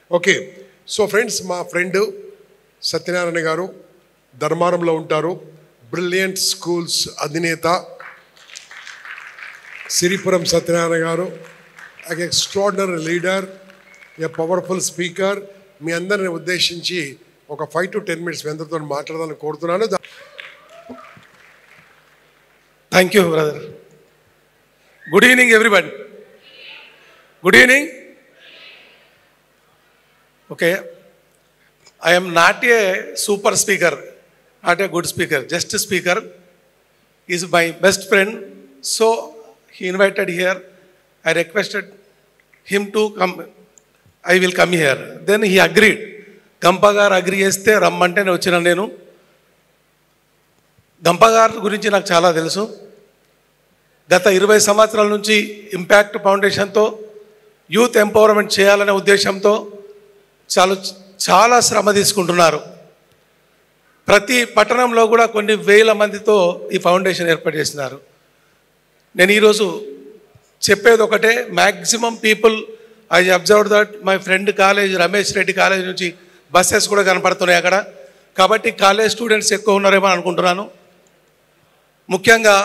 okay so friends మా friend Satyanarayana garu ధర్మారంలో ఉంటారు బ్రిలియంట్ స్కూల్స్ అధినేత సిరిపురం సత్యనారాయణ గారు ఒక extraordinary leader a powerful speaker మీ అందరిని ఉద్దేశించి ఒక ఫైవ్ టు టెన్ మినిట్స్ మీ అందరితో మాట్లాడాలని కోరుతున్నాను thank you brother good evening everybody good evening okay I'm not a super speaker not a good speaker just speaker is my best friend so he invited here I requested him to come I will come here then he agreed Gampa garu agri చేస్తే రమ్మంటే నేను వచ్చిన నేను గంప గారి గురించి నాకు చాలా తెలుసు గత ఇరవై సంవత్సరాల నుంచి ఇంపాక్ట్ ఫౌండేషన్తో యూత్ ఎంపవర్మెంట్ చేయాలనే ఉద్దేశంతో చాలా చాలా శ్రమ తీసుకుంటున్నారు ప్రతి పట్టణంలో కూడా కొన్ని వేల మందితో ఈ ఫౌండేషన్ ఏర్పాటు చేసినారు నేను ఈరోజు చెప్పేది ఒకటే maximum people I observe that my friend college Ramesh Reddy college నుంచి బస్సెస్ కూడా కనపడుతున్నాయి అక్కడ కాబట్టి కాలేజ్ స్టూడెంట్స్ ఎక్కువ ఉన్నారేమో అనుకుంటున్నాను ముఖ్యంగా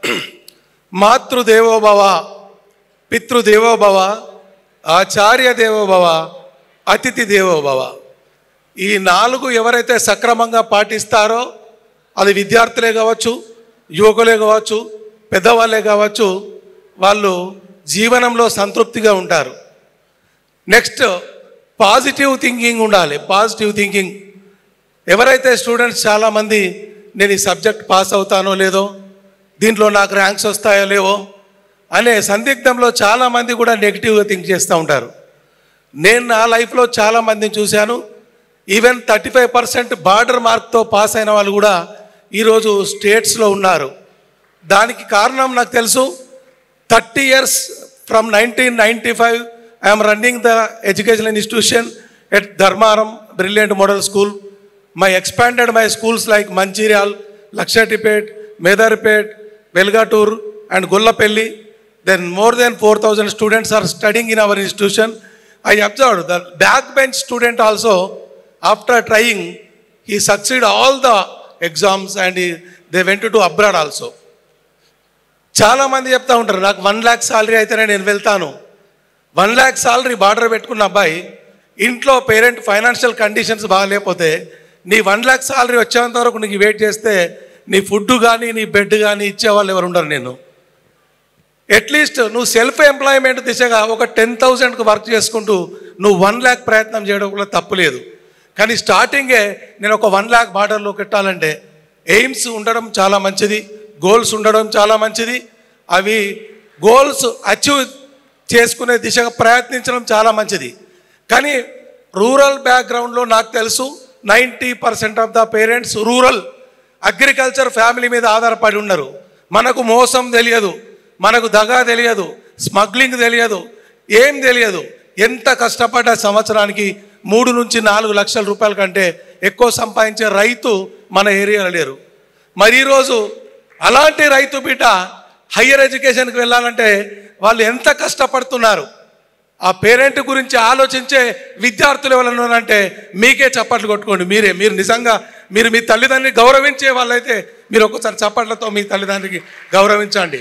మాతృదేవోభవ పితృదేవోభవ ఆచార్య దేవోభవ అతిథి దేవోభవ ఈ నాలుగు ఎవరైతే సక్రమంగా పాటిస్తారో అది విద్యార్థులే కావచ్చు యువకులే కావచ్చు పెద్దవాళ్ళే కావచ్చు వాళ్ళు జీవనంలో సంతృప్తిగా ఉంటారు నెక్స్ట్ పాజిటివ్ థింకింగ్ ఉండాలి పాజిటివ్ థింకింగ్ ఎవరైతే స్టూడెంట్స్ చాలామంది నేను ఈ సబ్జెక్ట్ పాస్ అవుతానో లేదో దీంట్లో నాకు ర్యాంక్స్ వస్తాయో లేవో అనే సందిగ్ధంలో చాలామంది కూడా నెగిటివ్గా థింక్ చేస్తూ ఉంటారు నేను నా లైఫ్లో చాలామందిని చూశాను even thirty five percent border మార్క్తో పాస్ అయిన వాళ్ళు కూడా ఈరోజు స్టేట్స్లో ఉన్నారు దానికి కారణం నాకు తెలుసు thirty years from nineteen ninety five I'm running the education institution at Dharmaram brilliant model school my expanded my schools like Mancherial Luxettipet Medarpet Velgatur and Gollapalli then more than four thousand students are studying in our institution I observe the back bench student also after trying he succeed all the exams and he, they went to abroad also చాలా మంది చెప్తా ఉంటారు నాకు one lakh salary అయితేనే నేను వెళ్తాను one lakh salary border పెట్టుకున్న అబ్బాయి ఇంట్లో పేరెంట్ ఫైనాన్షియల్ కండిషన్స్ బాగాలేకపోతే నీ వన్ ల్యాక్ సాలరీ వచ్చేంత వరకు నీకు వెయిట్ చేస్తే నీ ఫుడ్ కానీ నీ బెడ్ కానీ ఇచ్చేవాళ్ళు ఎవరు ఉండరు నేను అట్లీస్ట్ నువ్వు సెల్ఫ్ ఎంప్లాయ్మెంట్ దిశగా ఒక టెన్ థౌజండ్కి వర్క్ చేసుకుంటూ నువ్వు వన్ ల్యాక్ ప్రయత్నం చేయడం కూడా తప్పు లేదు కానీ స్టార్టింగే నేను ఒక వన్ ల్యాక్ బార్డర్లో పెట్టాలంటే ఎయిమ్స్ ఉండడం చాలా మంచిది గోల్స్ ఉండడం చాలా మంచిది అవి గోల్స్ అచీవ్ చేసుకునే దిశగా ప్రయత్నించడం చాలా మంచిది కానీ రూరల్ బ్యాక్గ్రౌండ్లో నాకు తెలుసు ninety percent of the parents rural agriculture family మీద ఆధారపడి ఉన్నారు మనకు మోసం తెలియదు మనకు దగా తెలియదు స్మగ్లింగ్ తెలియదు ఏం తెలియదు ఎంత కష్టపడ్డ సంవత్సరానికి మూడు నుంచి నాలుగు లక్షల రూపాయల కంటే ఎక్కువ సంపాదించే రైతు మన ఏరియాలో లేరు మరి ఈరోజు అలాంటి రైతు బిడ్డ హయ్యర్ ఎడ్యుకేషన్కి వెళ్ళాలంటే వాళ్ళు ఎంత కష్టపడుతున్నారు ఆ పేరెంట్ గురించి ఆలోచించే విద్యార్థులు ఎవరైనా ఉన్నారంటే మీకే చప్పట్లు కొట్టుకోండి మీరే మీరు నిజంగా మీరు మీ తల్లిదండ్రిని గౌరవించే వాళ్ళైతే మీరు ఒక్కసారి చప్పట్లతో మీ తల్లిదండ్రికి గౌరవించండి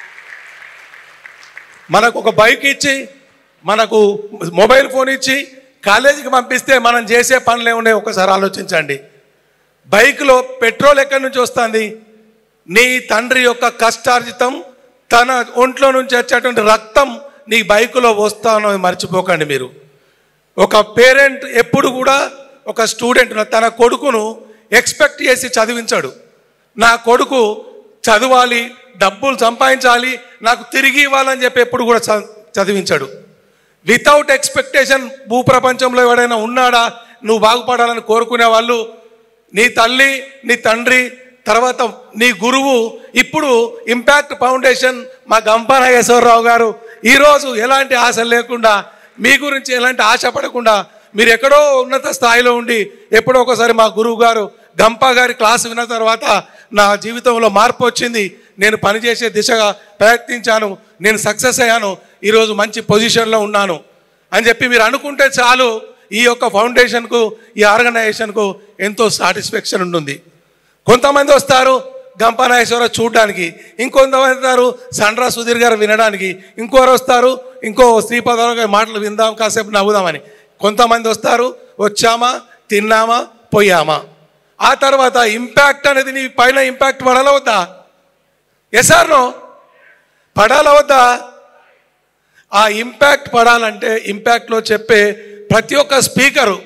మనకు ఒక బైక్ ఇచ్చి మనకు మొబైల్ ఫోన్ ఇచ్చి కాలేజీకి పంపిస్తే మనం చేసే పనులు ఏమున్నాయి ఒకసారి ఆలోచించండి బైక్లో పెట్రోల్ ఎక్కడి నుంచి వస్తుంది నీ తండ్రి యొక్క కష్టార్జితం తన ఒంట్లో నుంచి వచ్చేటువంటి రక్తం నీ బైకులో వస్తానో మర్చిపోకండి మీరు ఒక పేరెంట్ ఎప్పుడు కూడా ఒక స్టూడెంట్ తన కొడుకును ఎక్స్పెక్ట్ చేసి చదివించాడు నా కొడుకు చదవాలి డబ్బులు సంపాదించాలి నాకు తిరిగి ఇవ్వాలని చెప్పి ఎప్పుడు కూడా చ- చదివించాడు వితౌట్ ఎక్స్పెక్టేషన్ భూప్రపంచంలో ఎవడైనా ఉన్నాడా నువ్వు బాగుపడాలని కోరుకునే వాళ్ళు నీ తల్లి నీ తండ్రి తర్వాత నీ గురువు ఇప్పుడు ఇంపాక్ట్ ఫౌండేషన్ మా గంప నాగేశ్వరరావు గారు ఈరోజు ఎలాంటి ఆశ లేకుండా మీ గురించి ఎలాంటి ఆశ పడకుండా మీరు ఎక్కడో ఉన్నత స్థాయిలో ఉండి ఎప్పుడో ఒకసారి మా గురువు గారు గంప గారి క్లాస్ విన్న తర్వాత నా జీవితంలో మార్పు వచ్చింది నేను పనిచేసే దిశగా ప్రయత్నించాను నేను సక్సెస్ అయ్యాను ఈరోజు మంచి పొజిషన్లో ఉన్నాను అని చెప్పి మీరు అనుకుంటే చాలు ఈ యొక్క ఫౌండేషన్కు ఈ ఆర్గనైజేషన్కు ఎంతో సాటిస్ఫాక్షన్ ఉంటుంది కొంతమంది వస్తారు గంపనాయేశ్వర చూడడానికి ఇంకొంతమంది వస్తారు సండ్రా సుధీర్ గారు వినడానికి ఇంకోరు వస్తారు ఇంకో శ్రీపదరావు గారి మాటలు విందాం కాసేపు నవ్వుదామని కొంతమంది వస్తారు వచ్చామా తిన్నామా పోయామా ఆ తర్వాత ఇంపాక్ట్ అనేది నీ పైన ఇంపాక్ట్ పడాలా వద్దా ఎస్ ఆర్ నో పడాలా వద్దా ఆ ఇంపాక్ట్ పడాలంటే ఇంపాక్ట్లో చెప్పే ప్రతి ఒక్క స్పీకరు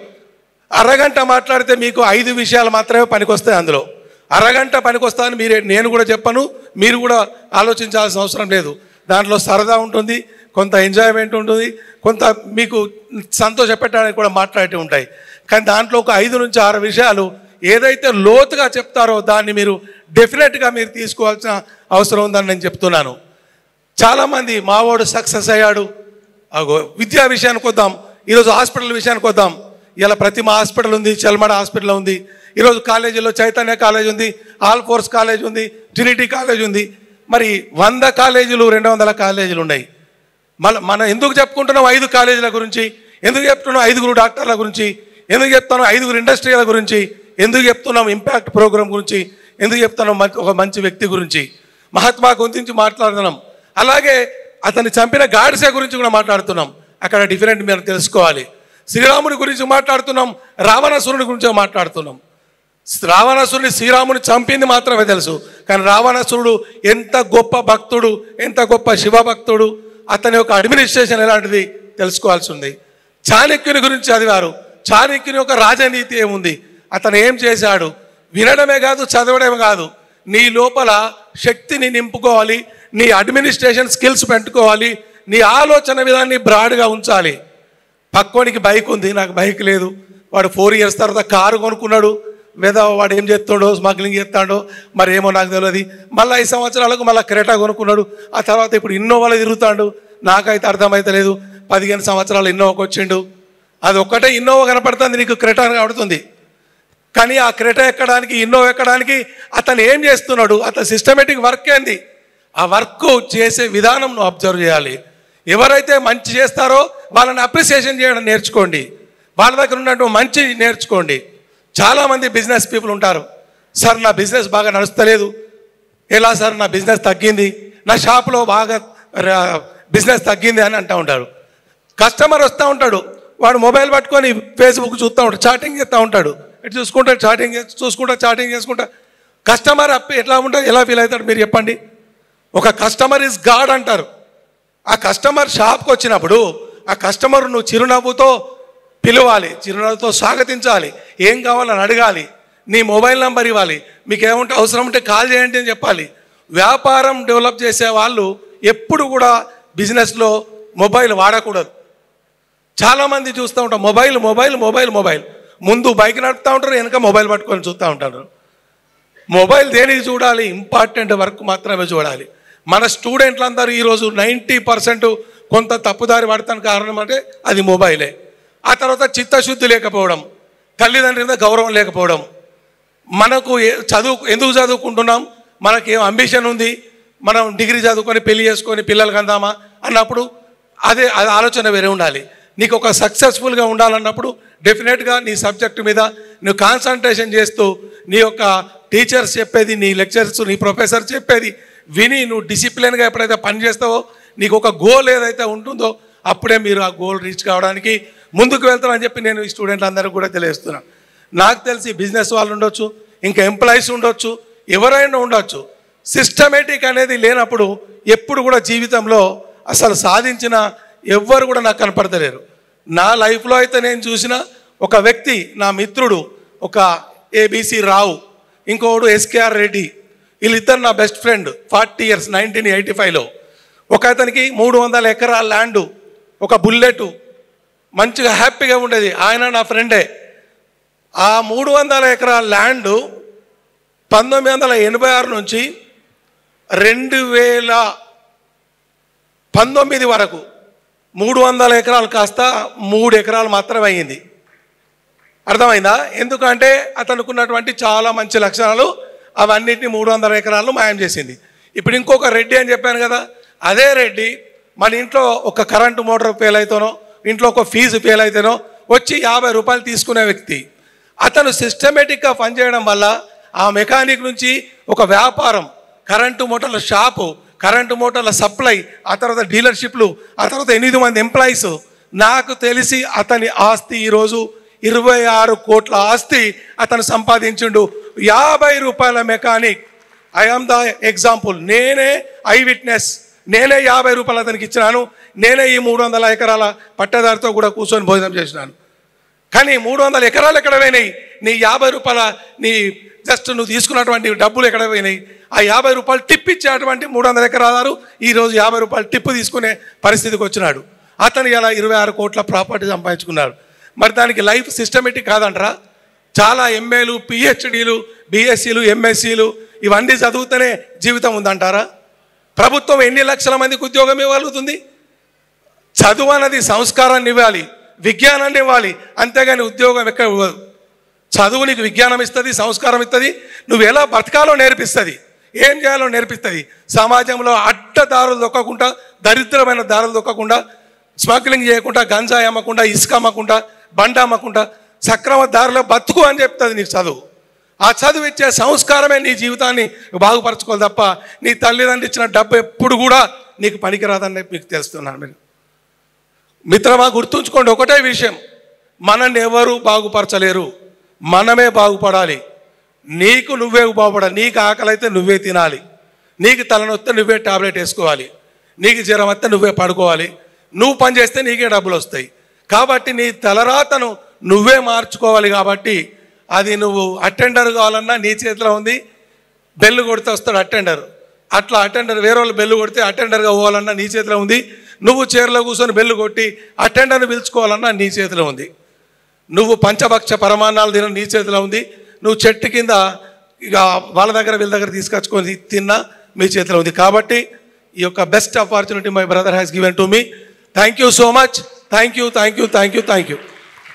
అరగంట మాట్లాడితే మీకు ఐదు విషయాలు మాత్రమే పనికొస్తాయి అందులో అరగంట పనికొస్తాయని మీరే నేను కూడా చెప్పను మీరు కూడా ఆలోచించాల్సిన అవసరం లేదు దాంట్లో సరదా ఉంటుంది కొంత ఎంజాయ్మెంట్ ఉంటుంది కొంత మీకు సంతోష పెట్టడానికి కూడా మాట్లాడే ఉంటాయి కానీ దాంట్లో ఒక ఐదు నుంచి ఆరు విషయాలు ఏదైతే లోతుగా చెప్తారో దాన్ని మీరు డెఫినెట్గా మీరు తీసుకోవాల్సిన అవసరం ఉందని నేను చెప్తున్నాను చాలామంది మావాడు సక్సెస్ అయ్యాడు అగో విద్యా విషయానికి వద్దాం ఈరోజు హాస్పిటల్ విషయానికి వద్దాం ఇలా ప్రతిమ హాస్పిటల్ ఉంది చల్మడ హాస్పిటల్ ఉంది ఈరోజు కాలేజీలో చైతన్య కాలేజ్ ఉంది ఆల్ ఫోర్స్ కాలేజ్ ఉంది ట్రినిటీ కాలేజ్ ఉంది మరి వంద కాలేజీలు రెండు వందల కాలేజీలు ఉన్నాయి మన మనం ఎందుకు చెప్పుకుంటున్నాం ఐదు కాలేజీల గురించి ఎందుకు చెప్తున్నాం ఐదుగురు డాక్టర్ల గురించి ఎందుకు చెప్తున్నాం ఐదుగురు ఇండస్ట్రీల గురించి ఎందుకు చెప్తున్నాం ఇంపాక్ట్ ప్రోగ్రామ్ గురించి ఎందుకు చెప్తున్నాం మంచి- ఒక మంచి వ్యక్తి గురించి మహాత్మా గురించి మాట్లాడుతున్నాం అలాగే అతన్ని చంపిన గాడిసే గురించి కూడా మాట్లాడుతున్నాం అక్కడ డిఫరెంట్ మీరు తెలుసుకోవాలి శ్రీరాముని గురించి మాట్లాడుతున్నాం రావణాసురుని గురించి మాట్లాడుతున్నాం రావణాసురుని శ్రీరాముని చంపింది మాత్రమే తెలుసు కానీ రావణాసురుడు ఎంత గొప్ప భక్తుడు ఎంత గొప్ప శివభక్తుడు అతని యొక్క అడ్మినిస్ట్రేషన్ ఎలాంటిది తెలుసుకోవాల్సి ఉంది చాణక్యుని గురించి చదివారు చాణక్యుని యొక్క రాజనీతి ఏముంది అతను ఏం చేశాడు వినడమే కాదు చదవడమే కాదు నీ లోపల శక్తిని నింపుకోవాలి నీ అడ్మినిస్ట్రేషన్ స్కిల్స్ పెట్టుకోవాలి నీ ఆలోచన విధాన్ని బ్రాడ్గా ఉంచాలి పక్కోనికి బైక్ ఉంది నాకు బైక్ లేదు వాడు ఫోర్ ఇయర్స్ తర్వాత కారు కొనుక్కున్నాడు లేదా వాడు ఏం చేస్తాడో స్మగ్లింగ్ చేస్తాడో మరి ఏమో నాకు తెలియదు మళ్ళీ ఐదు సంవత్సరాలకు మళ్ళీ క్రెటా కొనుక్కున్నాడు ఆ తర్వాత ఇప్పుడు ఇన్నోవాలో తిరుగుతాడు నాకైతే అర్థమైతలేదు పదిహేను సంవత్సరాలు ఇన్నోవాకి వచ్చిండు అది ఒక్కటే ఇన్నోవా కనపడుతుంది నీకు క్రెటా కనబడుతుంది కానీ ఆ క్రెటా ఎక్కడానికి ఇన్నోవా ఎక్కడానికి అతను ఏం చేస్తున్నాడు అతను సిస్టమేటిక్ వర్క్ ఏంది ఆ వర్క్ చేసే విధానం నువ్వు అబ్జర్వ్ చేయాలి ఎవరైతే మంచి చేస్తారో వాళ్ళని అప్రిసియేషన్ చేయడం నేర్చుకోండి వాళ్ళ దగ్గర ఉన్నటువంటి మంచి నేర్చుకోండి చాలామంది బిజినెస్ పీపుల్ ఉంటారు సార్ నా బిజినెస్ బాగా నడుస్తలేదు ఎలా సార్ నా బిజినెస్ తగ్గింది నా షాప్లో బాగా ర- బిజినెస్ తగ్గింది అని అంటూ ఉంటారు కస్టమర్ వస్తూ ఉంటాడు వాడు మొబైల్ పట్టుకొని ఫేస్బుక్ చూస్తూ ఉంటాడు చాటింగ్ చేస్తూ ఉంటాడు ఇటు చూసుకుంటా చాటింగ్ చూసుకుంటా చాటింగ్ చేసుకుంటా కస్టమర్ అప్ ఎట్లా ఉంటుంది ఎలా ఫీల్ అవుతాడు మీరు చెప్పండి ఒక కస్టమర్ ఇస్ గాడ్ అంటారు ఆ కస్టమర్ షాప్కి వచ్చినప్పుడు ఆ కస్టమర్ నువ్వు చిరునవ్వుతో పిలవాలి చిరునవ్వుతో స్వాగతించాలి ఏం కావాలని అడగాలి నీ మొబైల్ నంబర్ ఇవ్వాలి మీకు ఏముంటే అవసరం ఉంటే కాల్ చేయండి అని చెప్పాలి వ్యాపారం డెవలప్ చేసే వాళ్ళు ఎప్పుడు కూడా బిజినెస్లో మొబైల్ వాడకూడదు చాలామంది చూస్తూ ఉంటాం మొబైల్ మొబైల్ మొబైల్ మొబైల్ ముందు బైక్ నడుపుతూ ఉంటారు వెనక మొబైల్ పట్టుకొని చూస్తూ ఉంటారు మొబైల్ దేనికి చూడాలి ఇంపార్టెంట్ వర్క్ మాత్రమే చూడాలి మన స్టూడెంట్లందరూ ఈరోజు నైంటీ పర్సెంట్ కొంత తప్పుదారి పడతానికి కారణం అంటే అది మొబైలే ఆ తర్వాత చిత్తశుద్ధి లేకపోవడం తల్లిదండ్రుల మీద గౌరవం లేకపోవడం మనకు ఏ- చదువు ఎందుకు చదువుకుంటున్నాం మనకి ఏం అంబిషన్ ఉంది మనం డిగ్రీ చదువుకొని పెళ్లి చేసుకొని పిల్లలకి అందామా అన్నప్పుడు అదే అది ఆలోచన వేరే ఉండాలి నీకు ఒక సక్సెస్ఫుల్గా ఉండాలన్నప్పుడు డెఫినెట్గా నీ సబ్జెక్టు మీద నువ్వు కాన్సన్ట్రేషన్ చేస్తూ నీ యొక్క టీచర్స్ చెప్పేది నీ లెక్చర్స్ నీ ప్రొఫెసర్ చెప్పేది విని నువ్వు డిసిప్లిన్గా ఎప్పుడైతే పని చేస్తావో నీకు ఒక గోల్ ఏదైతే ఉంటుందో అప్పుడే మీరు ఆ గోల్ రీచ్ కావడానికి ముందుకు వెళ్తారని చెప్పి నేను ఈ స్టూడెంట్లందరికీ కూడా తెలియజేస్తున్నాను నాకు తెలిసి బిజినెస్ వాళ్ళు ఉండొచ్చు ఇంకా ఎంప్లాయీస్ ఉండొచ్చు ఎవరైనా ఉండొచ్చు సిస్టమేటిక్ అనేది లేనప్పుడు ఎప్పుడు కూడా జీవితంలో అసలు సాధించిన ఎవ్వరు కూడా నాకు కనపడతలేరు నా లైఫ్లో అయితే నేను చూసిన ఒక వ్యక్తి నా మిత్రుడు ఒక ఏబిసి రావు ఇంకోడు ఎస్కేఆర్ రెడ్డి వీళ్ళిద్దరు నా best friend forty years nineteen eighty ఫైవ్లో ఒక అతనికి మూడు వందల ఎకరాల ల్యాండు ఒక బుల్లెట్ మంచిగా హ్యాపీగా ఉండేది ఆయన నా ఫ్రెండే ఆ మూడు వందల ఎకరాల ల్యాండ్ పంతొమ్మిది వందల ఎనభై ఆరు నుంచి రెండు వేల పంతొమ్మిది వరకు మూడు వందల ఎకరాలు కాస్త మూడు ఎకరాలు మాత్రమే అయ్యింది అర్థమైందా ఎందుకంటే అతనికి ఉన్నటువంటి చాలా మంచి లక్షణాలు అవన్నిటిని మూడు వందల ఎకరాలు మాయం చేసింది ఇప్పుడు ఇంకొక రెడ్డి అని చెప్పాను కదా అదే రెడ్డి మన ఇంట్లో ఒక కరెంటు మోటార్ ఫెయిల్ అయితేనో ఇంట్లో ఒక ఫీజు ఫెయిల్ అయితేనో వచ్చి యాభై రూపాయలు తీసుకునే వ్యక్తి అతను సిస్టమేటిక్గా పనిచేయడం వల్ల ఆ మెకానిక్ నుంచి ఒక వ్యాపారం కరెంటు మోటార్ల షాపు కరెంటు మోటార్ల సప్లై ఆ తర్వాత డీలర్షిప్లు ఆ తర్వాత ఎనిమిది మంది ఎంప్లాయీస్ నాకు తెలిసి అతని ఆస్తి ఈరోజు ఇరవై ఆరు కోట్ల ఆస్తి అతను సంపాదించిండు యాభై రూపాయల mechanic I am the example నేనే ఐ విట్నెస్ నేనే యాభై రూపాయలు అతనికి ఇచ్చినాను నేనే ఈ మూడు వందల ఎకరాల పట్టదారితో కూడా కూర్చొని భోజనం చేసినాను కానీ మూడు వందల ఎకరాలు ఎక్కడ పోయినాయి నీ యాభై రూపాయల నీ జస్ట్ నువ్వు తీసుకున్నటువంటి డబ్బులు ఎక్కడ పోయినాయి ఆ యాభై రూపాయలు టిప్ ఇచ్చేటువంటి మూడు వందల ఎకరాలు ఈరోజు యాభై రూపాయలు టిప్ తీసుకునే పరిస్థితికి వచ్చినాడు అతను ఇలా ఇరవై ఆరు కోట్ల ప్రాపర్టీ సంపాదించుకున్నాడు మరి దానికి లైఫ్ సిస్టమేటిక్ కాదంటారా చాలా ఎంఏలు పిహెచ్డీలు బిఎస్సీలు ఎంఎస్సీలు ఇవన్నీ చదువుతూనే జీవితం ఉందంటారా ప్రభుత్వం ఎన్ని లక్షల మందికి ఉద్యోగం ఇవ్వగలుగుతుంది చదువు అన్నది సంస్కారాన్ని ఇవ్వాలి విజ్ఞానాన్ని ఇవ్వాలి అంతేగాని ఉద్యోగం ఎక్కడ ఇవ్వదు చదువు నీకు విజ్ఞానం ఇస్తుంది సంస్కారం ఇస్తుంది నువ్వు ఎలా బతకాలో నేర్పిస్తుంది ఏం చేయాలో నేర్పిస్తుంది సమాజంలో అడ్డదారులు దొక్కకుండా దరిద్రమైన దారులు దొక్కకుండా స్మగ్లింగ్ చేయకుండా గంజాయి అమ్మకుండా ఇసుక అమ్మకుండా బండ అమ్మకుండా సక్రమ దారిలో బతుకు అని చెప్తుంది నీకు చదువు ఆ చదువు ఇచ్చే సంస్కారమే నీ జీవితాన్ని బాగుపరచుకోవాలి తప్ప నీ తల్లిదండ్రులు ఇచ్చిన డబ్బు ఎప్పుడు కూడా నీకు పనికిరాదని మీకు తెలుస్తున్నాను మీరు మిత్రమా గుర్తుంచుకోండి ఒకటే విషయం మనల్ని ఎవరు బాగుపరచలేరు మనమే బాగుపడాలి నీకు నువ్వే బాగుపడాలి నీకు ఆకలి అయితే నువ్వే తినాలి నీకు తలనొస్తే నువ్వే టాబ్లెట్ వేసుకోవాలి నీకు జ్వరం వస్తే నువ్వే పడుకోవాలి నువ్వు పని చేస్తే నీకే డబ్బులు వస్తాయి కాబట్టి నీ తలరాతను నువ్వే మార్చుకోవాలి కాబట్టి అది నువ్వు అటెండర్ కావాలన్నా నీ చేతిలో ఉంది బెల్లు కొడితే వస్తాడు అటెండర్ అట్లా అటెండర్ వేరే వాళ్ళు బెల్లు కొడితే అటెండర్గా పోవాలన్నా నీ చేతిలో ఉంది నువ్వు చైర్లో కూర్చొని బెల్లు కొట్టి అటెండర్ని పిలుచుకోవాలన్నా నీ చేతిలో ఉంది నువ్వు పంచభక్ష పరమాన్నాలు తిన నీ చేతిలో ఉంది నువ్వు చెట్టు కింద ఇక వాళ్ళ దగ్గర వీళ్ళ దగ్గర తీసుకొచ్చుకొని తిన్నా మీ చేతిలో ఉంది కాబట్టి ఈ యొక్క best opportunity my brother has given to me thank you so much thank you thank you thank you thank you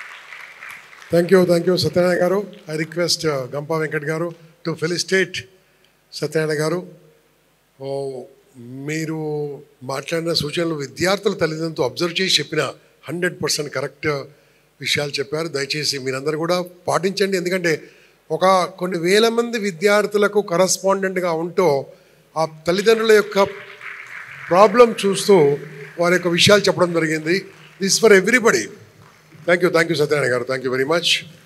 thank you thank you Satyanarayana garu I request Gampa Venkat గారు టు ఫెలిస్టేట్ సత్యనారాయణ గారు ఓ, మీరు మాట్లాడిన సూచనలు విద్యార్థుల తల్లిదండ్రులతో అబ్జర్వ్ చేసి చెప్పిన హండ్రెడ్ పర్సెంట్ కరెక్ట్ విషయాలు చెప్పారు దయచేసి మీరందరూ కూడా పాటించండి ఎందుకంటే ఒక కొన్ని వేల మంది విద్యార్థులకు కరస్పాండెంట్గా ఉంటూ ఆ తల్లిదండ్రుల యొక్క ప్రాబ్లం చూస్తూ వారి యొక్క విషయాలు చెప్పడం జరిగింది this for everybody thank you thank you Satyanarayana garu thank you very much